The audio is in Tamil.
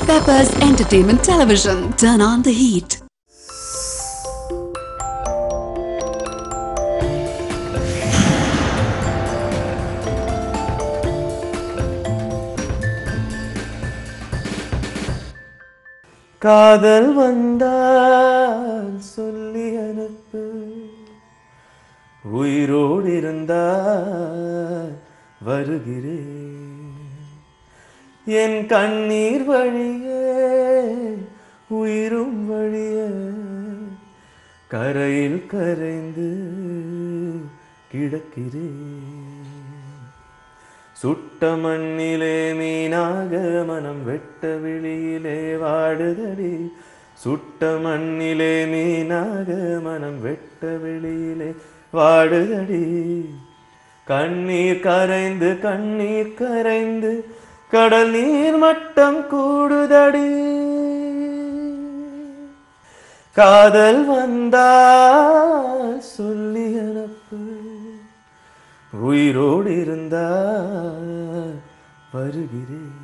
Peppers Entertainment Television. Turn on the heat. காதல் வந்தால் சொல்லி அனுப்பு உயிரோடு இருந்தால் வருகிறேன் என் கண்ணீர் வழிய உயிரும் வழிய கரையில் கரைந்து கிடக்கிறேன் சுட்ட மண்ணிலே மீனாக மனம் வெட்ட வெளியிலே வாடுதடி சுட்ட மண்ணிலே மீனாக மனம் வெட்ட வெளியிலே வாடுதடி கண்ணீர் கரைந்து கண்ணீர் கரைந்து கடல் நீர் மட்டம் கூடுதடி காதல் வந்தா சொல்லி அனுப்பு உயிரோடு இருந்தா வருகிறேன்